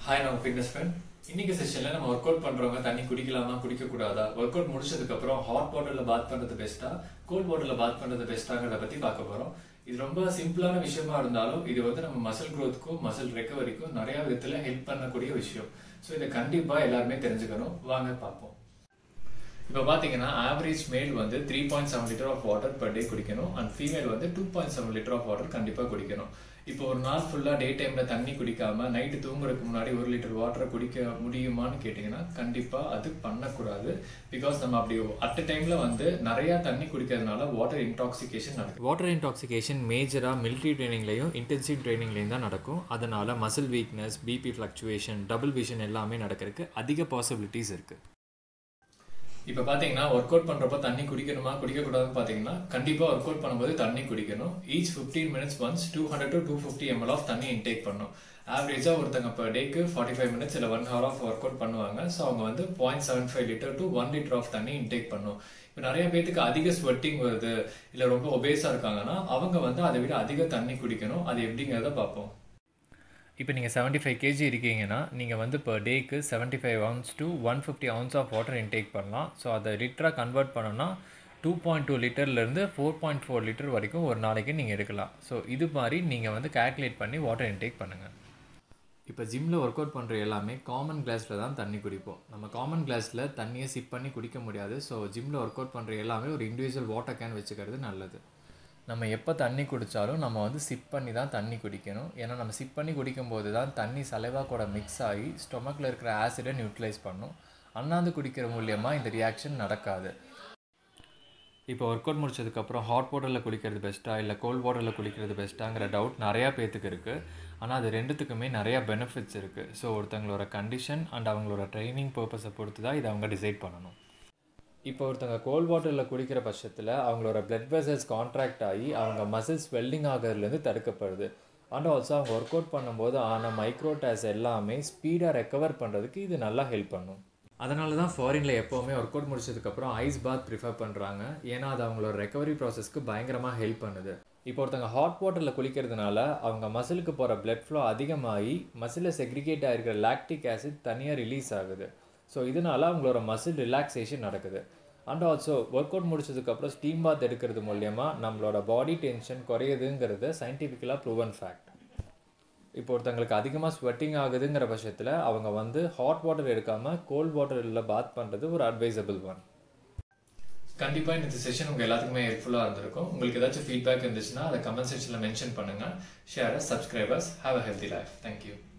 hi நம்ம fitness friend இன்னைக்கு செஷன்ல நம்ம ஒர்க் அவுட் பண்றவங்க தண்ணி குடிக்கலாமா குடிக்க கூடாதா ஒர்க் அவுட் முடிச்சதுக்கு அப்புறம் ஹாட் வாட்டர்ல பாத் பண்றது பெஸ்ட்டா கோல்ட் வாட்டர்ல பாத் பண்றது பெஸ்ட்டாங்கிறத பத்தி பார்க்க போறோம் இது ரொம்ப சிம்பிளான விஷயமா இருந்தாலும் இது வந்து நம்ம மசில் growthக்கும் மசில் ரெக்கவரிக்கும் நிறைய விதத்துல ஹெல்ப் பண்ணக்கூடிய விஷயம் ஸோ இதை கண்டிப்பா எல்லாருமே தெரிஞ்சுக்கணும் வாங்க பார்ப்போம் இப்போ பார்த்தீங்கன்னா ஆவரேஜ் மேல் வந்து three point seven litre of water per day குடிக்கணும் அண்ட் ஃபீமேல் வந்து two point seven litre of water கண்டிப்பாக குடிக்கணும் இப்போ ஒரு நாள் ஃபுல்லாக டே டைமில் தண்ணி குடிக்காம நைட்டு தூங்குறதுக்கு முன்னாடி ஒரு லிட்டர் வாட்டரை குடிக்க முடியுமான்னு கேட்டிங்கன்னா கண்டிப்பாக அது பண்ணக்கூடாது பிகாஸ் நம்ம அப்படி அட் டைமில் வந்து நிறையா தண்ணி குடிக்கிறதுனால வாட்டர் இன்டாக்சிகேஷன் நடக்கும் வாட்டர் இன்டாக்சிகேஷன் மேஜராக மிலிட்ரி ட்ரைனிங்லையும் இன்டென்சிவ் ட்ரைனிங்லையும் தான் நடக்கும் அதனால் muscle weakness BP fluctuation double vision எல்லாமே நடக்கிறதுக்கு அதிக பாசிபிலிட்டிஸ் இருக்குது இப்போ பார்த்தீங்கன்னா ஒர்க் அவுட் பண்ணுறப்ப தண்ணி குடிக்கணுமா குடிக்கக்கூடாதுன்னு பார்த்தீங்கன்னா கண்டிப்பாக ஒர்க் அவுட் பண்ணும்போது தண்ணி குடிக்கணும் each fifteen minutes once two hundred to two fifty ml of தண்ணி இன்டேக் பண்ணும் ஆவரேஜாக ஒருத்தங்க per டேக்கு ஃபார்ட்டி ஃபைவ் மினிட்ஸ் இல்லை one hour of work out பண்ணுவாங்க ஸோ அவங்க வந்து point seven five litre to one litre of தண்ணி இன்டேக் பண்ணும் இப்போ நிறைய பேத்துக்கு அதிக ஸ்வெட்டிங் வருது இல்லை ரொம்ப ஒபேஸாக இருக்காங்கன்னா அவங்க வந்து அதை விட அதிக தண்ணி குடிக்கணும் அது எப்படிங்கிறத பார்ப்போம் இப்போ நீங்கள் செவன்ட்டி ஃபைவ் கேஜி இருக்கீங்கன்னா நீங்கள் வந்து per டேக்கு seventy five ounce to one fifty ounce of water intake பண்ணலாம் ஸோ அதை லிட்டராக கன்வெர்ட் பண்ணோன்னா டூ பாயிண்ட் டூ லிட்டர்லேருந்து ஃபோர் பாயிண்ட் ஃபோர் லிட்டர் வரைக்கும் ஒரு நாளைக்கு நீங்கள் எடுக்கலாம் ஸோ இது மாதிரி நீங்கள் வந்து கால்குலேட் பண்ணி வாட்டர் இன்டேக் பண்ணுங்கள் இப்போ ஜிம்மில் ஒர்க் அவுட் பண்ணுற எல்லாமே காமன் கிளாஸில் தான் தண்ணி குடிப்போம் நம்ம காமன் கிளாஸில் தண்ணியை சிப் பண்ணி குடிக்க முடியாது ஸோ ஜிம்மில் ஒர்க் அவுட் பண்ணுற எல்லாமே ஒரு இண்டிவிஜுவல் வாட்டர் கேன் வச்சுக்கிறது நல்லது நம்ம எப்போ தண்ணி குடித்தாலும் நம்ம வந்து சிப் பண்ணி தான் தண்ணி குடிக்கணும் ஏன்னா நம்ம சிப் பண்ணி குடிக்கும்போது தான் தண்ணி சலைவா கூட மிக்ஸ் ஆகி ஸ்டொமக்கில் இருக்கிற ஆசிடை நியூட்ரலைஸ் பண்ணும் அண்ணாந்து குடிக்கிற மூலியமாக இந்த ரியாக்ஷன் நடக்காது இப்போ ஒர்க் அவுட் முடிச்சதுக்கப்புறம் ஹாட் வாட்டரில் குளிக்கிறது பெஸ்ட்டா இல்லை கோல்ட் வாட்டரில் குளிக்கிறது பெஸ்ட்டாங்கிற டவுட் நிறையா பேத்துக்கு இருக்குது ஆனால் அது ரெண்டுத்துக்குமே நிறையா பெனிஃபிட்ஸ் இருக்குது ஸோ ஒருத்தங்களோட கண்டிஷன் அண்ட் அவங்களோட ட்ரைனிங் பர்பஸை பொறுத்து தான் இதை அவங்க டிசைட் பண்ணணும் இப்போ ஒருத்தங்க கோல்ட் வாட்டரில் குடிக்கிற பட்சத்தில் அவங்களோட பிளட் வெசல்ஸ் கான்ட்ராக்ட் ஆகி அவங்க மசில்ஸ் ஸ்வெல்லிங் ஆகிறதுலேருந்து தடுக்கப்படுது அண்ட் ஆல்சோ அவங்க ஒர்க் அவுட் பண்ணும்போது ஆன மைக்ரோடாஸ் எல்லாமே ஸ்பீடாக ரெக்கவர் பண்ணுறதுக்கு இது நல்லா ஹெல்ப் பண்ணும் அதனால தான் ஃபாரினில் எப்போவுமே ஒர்க் அவுட் முடிச்சதுக்கப்புறம் ஐஸ் பாத் ப்ரிஃபர் பண்ணுறாங்க ஏன்னா அது அவங்களோட ரெக்கவரி ப்ராசஸ்க்கு பயங்கரமாக ஹெல்ப் பண்ணுது இப்போ ஒருத்தங்க ஹாட் வாட்டரில் குளிக்கிறதுனால அவங்க மசிலுக்கு போகிற blood flow அதிகமாகி மசிலில் செக்ரிகேட் ஆகிருக்கிற லாக்டிக் ஆசிட் தனியாக ரிலீஸ் ஆகுது ஸோ இதனால அவங்களோட மசில் ரிலாக்ஸேஷன் நடக்குது அண்ட் ஆல்சோ ஒர்க் அவுட் முடிச்சதுக்கப்புறம் ஸ்டீம் பாத் எடுக்கிறது மூலயமா நம்மளோட பாடி டென்ஷன் குறையுதுங்கிறது சயின்டிஃபிக்கலாக ப்ரூவன் ஃபேக்ட் இப்போ ஒருத்தங்களுக்கு அதிகமாக ஸ்வெட்டிங் ஆகுதுங்கிற பட்சத்தில் அவங்க வந்து ஹாட் வாட்டர் எடுக்காமல் கோல்ட் வாட்டரில் பாத் பண்ணுறது ஒரு அட்வைசபிள் ஒன் கண்டிப்பாக இந்த செஷன் உங்கள் எல்லாத்துக்குமே ஹெல்ப்ஃபுல்லாக இருந்திருக்கும் உங்களுக்கு ஏதாச்சும் ஃபீட்பேக் இருந்துச்சுன்னா அதை கமெண்ட் செக்ஷனில் மென்ஷன் பண்ணுங்கள் share subscribers have a healthy life thank you